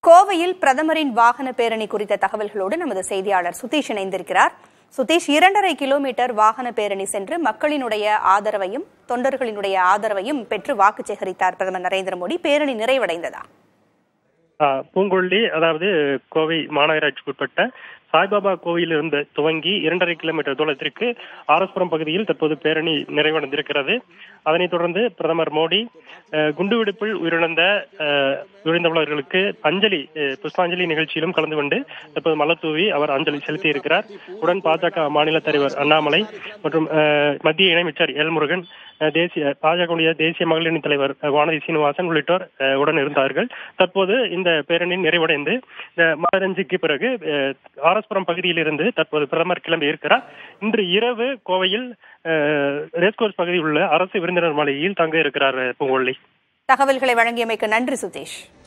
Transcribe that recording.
கோவையில் பிரதமரின் வாகன பேரணி குறித்த தகவல்களோடு நமது செய்தியாளர் சுதீஷ் இணைந்திருக்கிறார் சுதீஷ் இரண்டரை கிலோமீட்டர் வாகன பேரணி சென்று மக்களினுடைய ஆதரவையும் தொண்டர்களினுடைய ஆதரவையும் பெற்று வாக்கு சேகரித்தார் பிரதமர் நரேந்திர மோடி பேரணி நிறைவடைந்ததா ஆ, பூங்கொல்லி அதாவது கோவை மாநகராட்சிக்கு உட்பட்ட சாய்பாபா கோயிலிருந்து துவங்கி இரண்டரை கிலோமீட்டர் தூரத்திற்கு ஆரஸ்புரம் பகுதியில் தற்போது பேரணி நிறைவடைந்திருக்கிறது அதனைத் தொடர்ந்து பிரதமர் மோடி அஹ், குண்டுவெடிப்பில் உயிரிழந்த அஹ், உயிரிழந்தவர்களுக்கு அஞ்சலி அஹ், புஷ்பாஞ்சலி நிகழ்ச்சியிலும் கலந்து கொண்டு தற்போது மலர் தூவி அவர் அஞ்சலி செலுத்தி இருக்கிறார் உடன் பாஜக மாநில தலைவர் அண்ணாமலை மற்றும் அஹ், மத்திய இணையமைச்சர் எல் முருகன் அஹ், தேசிய பாஜகவுடைய தேசிய மகளிரணி தலைவர் அஹ், வானதி சீனிவாசன் உள்ளிட்டோர் அஹ், உடன் இருந்தார்கள் தற்போது இந்த பேரணி நிறைவடைந்து இந்த மலரஞ்சிக்கு பிறகு அஹ், ஆரஸ்புரம் பகுதியிலிருந்து தற்போது பிரதமர் கிளம்பி இருக்கிறார் இன்று இரவு கோவையில் அஹ், ரேஸ்கோர்ஸ் பகுதியில் உள்ள அரசு விருந்தினர் மாளிகையில் தங்க இருக்கிறார் அஹ், பூங்கொல்லி தகவல்களை வழங்கியமைக்கு நன்றி சுதீஷ்